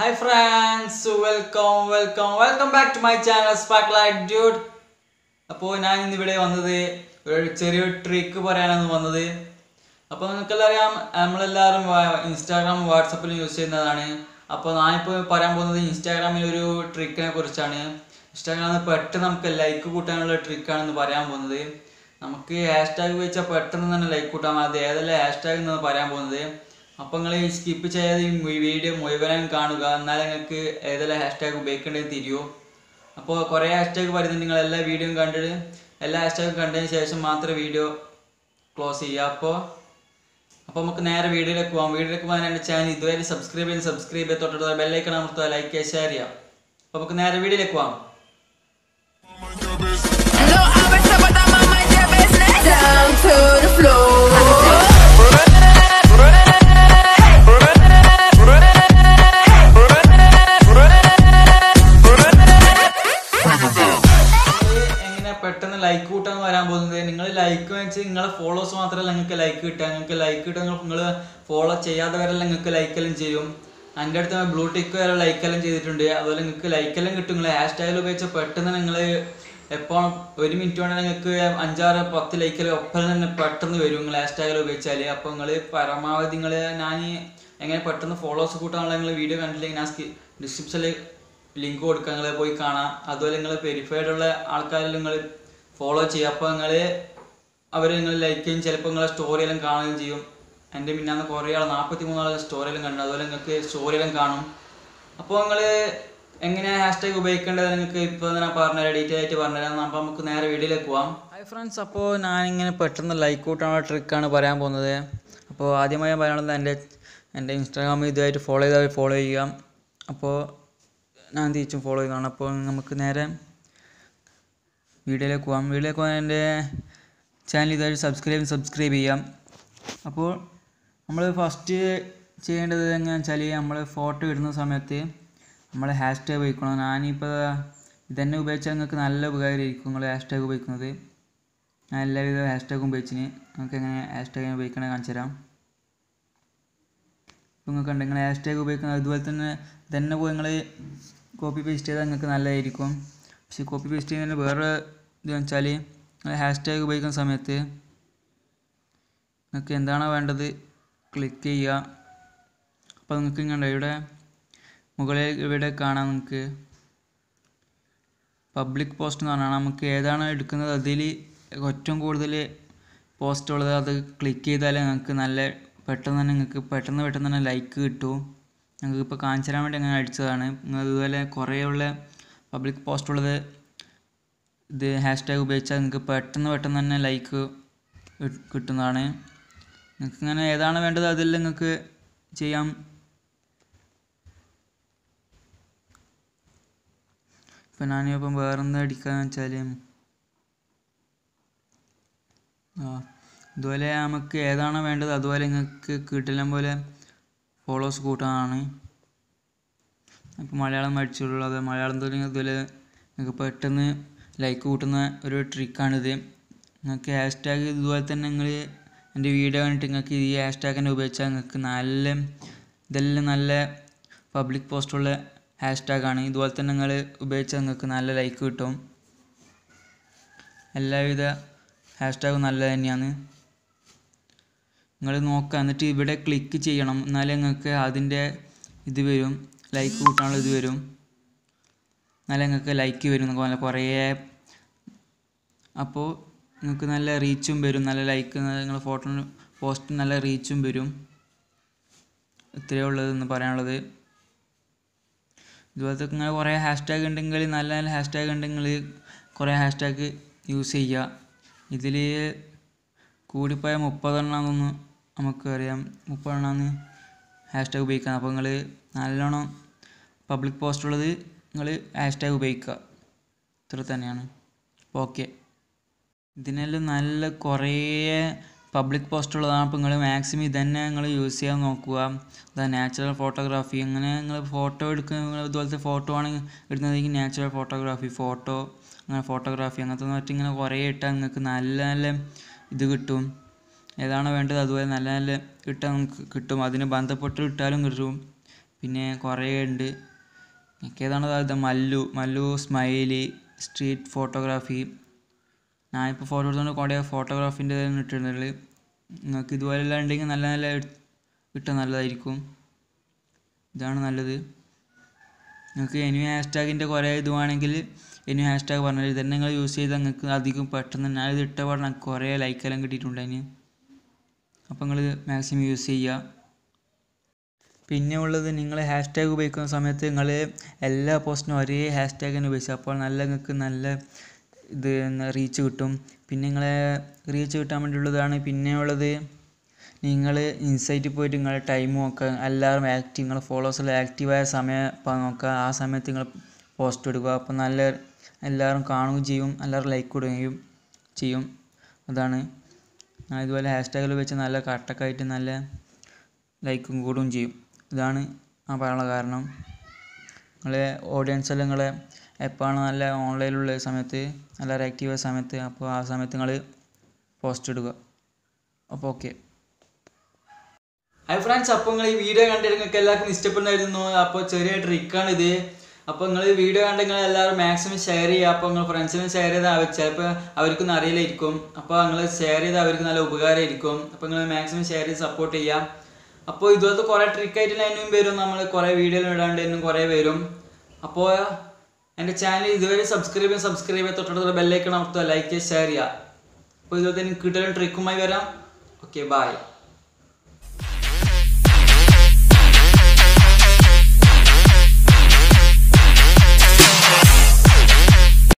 Hi friends welcome welcome welcome back to my channel spark light dude അപ്പോൾ ഞാൻ ഇന്ന് ഇവിടെ വന്നത് ഒരു ചെറിയൊരു ട്രിക്ക് പറയാനാണ് വന്നത് അപ്പോൾ നിങ്ങൾക്കെല്ലാം അറിയാം നമ്മളെല്ലാവരും ഇൻസ്റ്റാഗ്രാം വാട്സപ്പിൽ യൂസ് ചെയ്യുന്നതാണ് അപ്പോൾ ഞാനിപ്പോൾ പറയാൻ പോകുന്നത് ഇൻസ്റ്റാഗ്രാമിൽ ഒരു ട്രിക്കിനെ കുറിച്ചാണ് ഇൻസ്റ്റാഗ്രാമിൽ പെട്ടെന്ന് നമുക്ക് ലൈക്ക് കൂട്ടാനുള്ള ട്രിക്കാണെന്ന് പറയാൻ പോകുന്നത് നമുക്ക് ഹാഷ്ടാഗ് വെച്ചാൽ പെട്ടെന്ന് തന്നെ ലൈക്ക് കൂട്ടാൻ അത് ഏതെല്ലാം ഹാഷ്ടാഗ് എന്ന് പറയാൻ പോകുന്നത് അപ്പോൾ നിങ്ങൾ ഈ സ്കിപ്പ് ചെയ്യാതെ ഈ വീഡിയോ മുഴുവനും കാണുക എന്നാലേ നിങ്ങൾക്ക് ഏതെല്ലാം ഹാഷ്ടാഗ് ഉപയോഗിക്കേണ്ടത് തിരിയൂ അപ്പോൾ കുറേ ഹാഷ്ടാഗ് പറയുന്നുണ്ട് നിങ്ങൾ എല്ലാ വീഡിയോയും കണ്ടിട്ട് എല്ലാ ഹാഷ്ടാഗും കണ്ടതിന് ശേഷം മാത്രമേ വീഡിയോ ക്ലോസ് ചെയ്യുക അപ്പോൾ അപ്പോൾ നമുക്ക് നേരെ വീഡിയോയിലേക്ക് പോകാം വീഡിയോയിലേക്ക് പോകാൻ എൻ്റെ ചാനൽ ഇതുവരെ സബ്സ്ക്രൈബ് ചെയ്ത് സബ്സ്ക്രൈബ് ചെയ്ത് തൊട്ടടുത്ത ബെല്ലൈക്കൺ അമർത്തുക ലൈക്ക് ചെയ്യുക ഷെയർ ചെയ്യാം അപ്പോൾ നമുക്ക് നേരെ വീഡിയോയിലേക്ക് പോകാം No, I'm a top, but I'm on my your business. Down to the floor. എങ്ങനെ പെട്ടെന്ന് ലൈക്ക് കൂട്ടാന്ന് വരാൻ പോകുന്നത് നിങ്ങൾ ലൈക്ക് വെച്ച് നിങ്ങളെ ഫോളോവേഴ്സ് മാത്രമല്ല നിങ്ങൾക്ക് ലൈക്ക് കിട്ടുക നിങ്ങൾക്ക് ലൈക്ക് കിട്ടുക നിങ്ങൾ ഫോളോ ചെയ്യാത്തവരെല്ലാം നിങ്ങൾക്ക് ലൈക്കെല്ലാം ചെയ്യും എൻ്റെ അടുത്ത് ബ്ലൂ ടിക്ക് വരെ ലൈക്കെല്ലാം ചെയ്തിട്ടുണ്ട് അതുപോലെ നിങ്ങൾക്ക് ലൈക്കെല്ലാം കിട്ടും നിങ്ങൾ ഹാഷ് ടാഗിൽ ഉപയോഗിച്ച് പെട്ടെന്ന് നിങ്ങൾ എപ്പോൾ ഒരു മിനിറ്റ് കൊണ്ട് നിങ്ങൾക്ക് അഞ്ചാറ് പത്ത് ലൈക്കെല്ലാം ഒപ്പം തന്നെ പെട്ടെന്ന് വരും നിങ്ങൾ ഹാഷ് ടാഗിൽ ഉപയോഗിച്ചാൽ അപ്പോൾ നിങ്ങൾ പരമാവധി നിങ്ങൾ ഞാൻ ഈ എങ്ങനെ പെട്ടെന്ന് ഫോളോവേഴ്സ് കൂട്ടാനുള്ള നിങ്ങൾ വീഡിയോ കണ്ടില്ലെങ്കിൽ ഞാൻ ഡിസ്ക്രിപ്ഷനിൽ ലിങ്ക് കൊടുക്കുക നിങ്ങൾ പോയി കാണാം അതുപോലെ നിങ്ങൾ വെരിഫൈഡ് ഉള്ള ആൾക്കാരിൽ നിങ്ങൾ ഫോളോ ചെയ്യുക അപ്പോൾ നിങ്ങൾ അവർ നിങ്ങൾ ലൈക്ക് ചെയ്യും ചിലപ്പോൾ നിങ്ങളെ സ്റ്റോറി എല്ലാം കാണുകയും ചെയ്യും എൻ്റെ മിന്നാന്ന് കുറേ ആൾ നാൽപ്പത്തി മൂന്നാളെ സ്റ്റോറി എല്ലാം കണ്ടു അതുപോലെ നിങ്ങൾക്ക് സ്റ്റോറി എല്ലാം കാണും അപ്പോൾ നിങ്ങൾ എങ്ങനെയാണ് ഹാഷ്ടാഗ് ഉപയോഗിക്കേണ്ടത് നിങ്ങൾക്ക് ഇപ്പോൾ ഞാൻ പറഞ്ഞുതരാം ഡീറ്റെയിൽ ആയിട്ട് പറഞ്ഞുതരാം അപ്പോൾ നമുക്ക് നേരെ വീഡിയോയിലേക്ക് പോവാം ഹായ് ഫ്രണ്ട്സ് അപ്പോൾ ഞാനിങ്ങനെ പെട്ടെന്ന് ലൈക്ക് കൂട്ടാനുള്ള ട്രിക്കാണ് പറയാൻ പോകുന്നത് അപ്പോൾ ആദ്യമായി പറയാനുള്ളത് എൻ്റെ എൻ്റെ ഇൻസ്റ്റാഗ്രാമിൽ ഇതുമായിട്ട് ഫോളോ ചെയ്താൽ ഫോളോ ചെയ്യാം അപ്പോൾ ഞാൻ തിരിച്ചും ഫോളോ ചെയ്യുന്നതാണ് അപ്പോൾ നമുക്ക് നേരെ വീഡിയോയിലേക്ക് പോകാം വീഡിയോയിലേക്ക് പോകാൻ എൻ്റെ ചാനൽ ഇതായിട്ട് സബ്സ്ക്രൈബ് സബ്സ്ക്രൈബ് ചെയ്യാം അപ്പോൾ നമ്മൾ ഫസ്റ്റ് ചെയ്യേണ്ടത് എങ്ങനെയാണെന്ന് വെച്ചാൽ നമ്മൾ ഫോട്ടോ ഇടുന്ന സമയത്ത് നമ്മൾ ഹാഷ് ടാഗ് ഉപയോഗിക്കണം ഞാനിപ്പോൾ ഇതന്നെ ഉപയോഗിച്ചാൽ നിങ്ങൾക്ക് നല്ല ഉപകാരമായിരിക്കും നിങ്ങൾ ഹാഷ് ടാഗ് ഉപയോഗിക്കുന്നത് ഞാൻ എല്ലാവിധ ഹാഷ് ടാഗും ഉപയോഗിച്ചിന് നിങ്ങൾക്ക് എങ്ങനെ ഹാഷ് ടാഗ് ഉപയോഗിക്കണേ കാണിച്ചു തരാം ഇപ്പോൾ നിങ്ങൾക്ക് ഉണ്ട് നിങ്ങൾ ഹാഷ് ടാഗ് ഉപയോഗിക്കുന്നത് അതുപോലെ തന്നെ തന്നെ പോയി നിങ്ങൾ കോപ്പി പേസ്റ്റ് ചെയ്താൽ നിങ്ങൾക്ക് നല്ലതായിരിക്കും പക്ഷേ കോപ്പി പേസ്റ്റ് ചെയ്യുന്നതിന് വേറെ ഇത് വെച്ചാൽ നിങ്ങൾ ഹാഷ് ടാഗ് ഉപയോഗിക്കുന്ന സമയത്ത് നിങ്ങൾക്ക് എന്താണോ വേണ്ടത് ക്ലിക്ക് ചെയ്യുക അപ്പോൾ നിങ്ങൾക്ക് ഇങ്ങനെ ഇവിടെ മുകളിൽ ഇവിടെ കാണാം നിങ്ങൾക്ക് പബ്ലിക് പോസ്റ്റ് എന്ന് പറഞ്ഞാൽ നമുക്ക് ഏതാണോ എടുക്കുന്നത് അതിൽ ഏറ്റവും കൂടുതൽ പോസ്റ്റ് ഉള്ളത് അത് ക്ലിക്ക് ചെയ്താൽ നിങ്ങൾക്ക് നല്ല പെട്ടെന്ന് തന്നെ നിങ്ങൾക്ക് പെട്ടെന്ന് പെട്ടെന്ന് തന്നെ ലൈക്ക് കിട്ടും ഞങ്ങൾക്ക് ഇപ്പോൾ കാണിച്ചു തരാൻ വേണ്ടി അങ്ങനെ അടിച്ചതാണ് നിങ്ങൾ ഇതുപോലെ കുറേ ഉള്ള പബ്ലിക് പോസ്റ്റ് ഉള്ളത് ഇത് ഹാഷ് ടാഗ് ഉപയോഗിച്ചാൽ നിങ്ങൾക്ക് പെട്ടെന്ന് പെട്ടെന്ന് തന്നെ ലൈക്ക് കിട്ടുന്നതാണ് നിങ്ങൾക്ക് ഇങ്ങനെ ഏതാണ് വേണ്ടത് അതിൽ നിങ്ങൾക്ക് ചെയ്യാം ഇപ്പം ഞാനിപ്പം വേറെന്താ അടിക്കാന്ന് വെച്ചാൽ ആ ഇതുപോലെ നമുക്ക് ഏതാണോ വേണ്ടത് അതുപോലെ നിങ്ങൾക്ക് കിട്ടില്ല പോലെ ഫോളോസ് കൂട്ടാനാണ് ഇപ്പോൾ മലയാളം അടിച്ചുള്ളൂ അത് മലയാളം തുടങ്ങി ഇതുപോലെ നിങ്ങൾക്ക് പെട്ടെന്ന് ലൈക്ക് കൂട്ടുന്ന ഒരു ട്രിക്കാണിത് നിങ്ങൾക്ക് ഹാഷ് ടാഗ് ഇതുപോലെ തന്നെ നിങ്ങൾ എൻ്റെ വീഡിയോ കണ്ടിട്ട് നിങ്ങൾക്ക് ഈ ഹാഷ് ടാഗ് തന്നെ ഉപയോഗിച്ചാൽ നിങ്ങൾക്ക് നല്ല ഇതെല്ലാം നല്ല പബ്ലിക് പോസ്റ്റുള്ള ഹാഷ് ടാഗാണ് ഇതുപോലെ തന്നെ നിങ്ങൾ ഉപയോഗിച്ചാൽ നിങ്ങൾക്ക് നല്ല ലൈക്ക് കിട്ടും എല്ലാവിധ ഹാഷ് ടാഗും നല്ലത് തന്നെയാണ് നിങ്ങൾ നോക്കുക എന്നിട്ട് ഇവിടെ ക്ലിക്ക് ചെയ്യണം എന്നാലേ നിങ്ങൾക്ക് അതിൻ്റെ ഇത് വരും ലൈക്ക് കൂട്ടാനുള്ള ഇത് വരും എന്നാലേ നിങ്ങൾക്ക് ലൈക്ക് വരും നല്ല കുറേ അപ്പോൾ നിങ്ങൾക്ക് നല്ല റീച്ചും വരും നല്ല ലൈക്ക് നിങ്ങൾ ഫോട്ടോ പോസ്റ്റ് നല്ല റീച്ചും വരും ഇത്രയേ ഉള്ളതെന്ന് പറയാനുള്ളത് ഇതുപോലത്തെ ഇങ്ങനെ കുറേ ഹാഷ് ടാഗ് ഉണ്ടെങ്കിൽ നല്ല നല്ല ഹാഷ് ടാഗ് ഉണ്ടെങ്കിൽ കുറേ ഹാഷ് ടാഗ് യൂസ് ചെയ്യുക ഇതിൽ കൂടിപ്പോയ മുപ്പതെണ്ണാന്നൊന്ന് നമുക്ക് അറിയാം മുപ്പതെണ്ണാന്ന് ഹാഷ് ടാഗ് ഉപയോഗിക്കാം അപ്പോൾ നിങ്ങൾ നല്ലോണം പബ്ലിക് പോസ്റ്റ് ഉള്ളത് നിങ്ങൾ ഹാഷ് ടാഗ് ഉപയോഗിക്കുക ഇത്ര തന്നെയാണ് അപ്പോൾ ഓക്കെ ഇതിനെല്ലാം നല്ല കുറേ പബ്ലിക് പോസ്റ്റ് ഉള്ളതാണ് അപ്പോൾ നിങ്ങൾ മാക്സിമം ഇതന്നെ നിങ്ങൾ യൂസ് ചെയ്യാൻ നോക്കുക അതാ നാച്ചുറൽ ഫോട്ടോഗ്രാഫി അങ്ങനെ നിങ്ങൾ ഫോട്ടോ എടുക്കുന്ന ഇതുപോലത്തെ ഫോട്ടോ ആണ് എടുക്കുന്നതെങ്കിൽ നാച്ചുറൽ ഫോട്ടോഗ്രാഫി ഫോട്ടോ അങ്ങനെ ഫോട്ടോഗ്രാഫി അങ്ങനത്തെ മറ്റും ഇങ്ങനെ കുറേ ഇട്ടാൽ നിങ്ങൾക്ക് നല്ല നല്ല ഇത് കിട്ടും ഏതാണോ വേണ്ടത് അതുപോലെ നല്ല നല്ല ഇട്ടാൽ നമുക്ക് കിട്ടും അതിന് ബന്ധപ്പെട്ട് ഇട്ടാലും കിട്ടും പിന്നെ കുറേ ഉണ്ട് എനിക്ക് ഏതാണ് ഇത് Mallu Mallu smiley street photography ഞാനിപ്പോൾ ഫോട്ടോ എടുത്തുകൊണ്ട് കുറേ ഫോട്ടോഗ്രാഫിൻ്റെ ഇട്ടിരുന്നത് നിങ്ങൾക്ക് ഇതുപോലെല്ലാം ഉണ്ടെങ്കിൽ നല്ല നല്ല ഇട്ടാൽ നല്ലതായിരിക്കും ഇതാണ് നല്ലത് നിങ്ങൾക്ക് എനിവ ഹാഷ്ടാഗിൻ്റെ കുറേ ഇത് വേണമെങ്കിൽ എനിവ ഹാഷ്ടാഗ് പറഞ്ഞാൽ ഇത് തന്നെ നിങ്ങൾ യൂസ് ചെയ്താൽ നിങ്ങൾക്ക് അധികം പെട്ടെന്ന് ഞാൻ ഇത് ഇട്ട പാടെ എനിക്ക് കുറേ ലൈക്കെല്ലാം കിട്ടിയിട്ടുണ്ട് അതിന് അപ്പോൾ നിങ്ങൾ മാക്സിമം യൂസ് ചെയ്യുക പിന്നെ ഉള്ളത് നിങ്ങൾ ഹാഷ്ടാഗ് ഉപയോഗിക്കുന്ന സമയത്ത് നിങ്ങൾ എല്ലാ പോസ്റ്റിനും ഒരേ ഹാഷ്ടാഗ് തന്നെ ഉപയോഗിക്കുക അപ്പോൾ നല്ല നിങ്ങൾക്ക് നല്ല ഇത് റീച്ച് കിട്ടും പിന്നെ നിങ്ങളെ റീച്ച് കിട്ടാൻ വേണ്ടിയുള്ളതാണ് പിന്നെ ഉള്ളത് നിങ്ങൾ ഇൻസൈറ്റിൽ പോയിട്ട് നിങ്ങളെ ടൈം നോക്കുക എല്ലാവരും ആക്റ്റീവ് നിങ്ങളെ ഫോളോവേഴ്സെല്ലാം ആക്റ്റീവായ സമയം ഇപ്പം നോക്കുക ആ സമയത്ത് നിങ്ങൾ പോസ്റ്റ് എടുക്കുക അപ്പോൾ നല്ല എല്ലാവരും കാണുകയും ചെയ്യും എല്ലാവരും ലൈക്ക് കൊടുക്കുകയും ചെയ്യും അതാണ് ഞാൻ ഇതുപോലെ ഹാഷ്ടാഗിൽ വെച്ച് നല്ല കട്ടൊക്കെ ആയിട്ട് നല്ല ലൈക്കും കൂടുകയും ചെയ്യും ഇതാണ് ആ പറയാനുള്ള കാരണം നിങ്ങളെ ഓഡിയൻസ് എല്ലാം നിങ്ങളെ എപ്പോഴാണ് നല്ല ഓൺലൈനിലുള്ള സമയത്ത് നല്ല ആക്റ്റീവായ സമയത്ത് അപ്പോൾ ആ സമയത്ത് നിങ്ങൾ പോസ്റ്റ് ഇടുക അപ്പോൾ ഓക്കെ ഹായ് ഫ്രണ്ട്സ് അപ്പോൾ നിങ്ങൾ ഈ വീഡിയോ കണ്ടിട്ട് നിങ്ങൾക്ക് എല്ലാവർക്കും ഇഷ്ടപ്പെടുന്നായിരുന്നു അപ്പോൾ ചെറിയ ട്രിക്കാണ് ഇത് അപ്പോൾ നിങ്ങൾ വീഡിയോ കണ്ട് നിങ്ങൾ എല്ലാവരും മാക്സിമം ഷെയർ ചെയ്യുക അപ്പോൾ നിങ്ങൾ ഫ്രണ്ട്സിനും ഷെയർ ചെയ്താൽ അവർ ചിലപ്പോൾ അവർക്കൊന്നും അറിയില്ലായിരിക്കും അപ്പോൾ നിങ്ങൾ ഷെയർ ചെയ്താൽ അവർക്ക് നല്ല ഉപകാരമായിരിക്കും അപ്പോൾ നിങ്ങൾ മാക്സിമം ഷെയർ ചെയ്ത് സപ്പോർട്ട് ചെയ്യാം അപ്പോൾ ഇതുപോലത്തെ കുറേ ട്രിക്കായിട്ട് അതിനും വരും നമ്മൾ കുറേ വീഡിയോ ഇടാണ്ട് എന്നും കുറേ വരും അപ്പോൾ എൻ്റെ ചാനൽ ഇതുവരെ സബ്സ്ക്രൈബ് ചെയ്യാൻ സബ്സ്ക്രൈബ് ചെയ്യാൻ തൊട്ടടുത്തുള്ള ബെല്ലൈക്കൺ അമർത്തുക ലൈക്ക് ചെയ്യുക ഷെയർ ചെയ്യുക അപ്പോൾ ഇതുപോലത്തെ കിട്ടലും ട്രിക്കുമായി വരാം ഓക്കെ ബായ്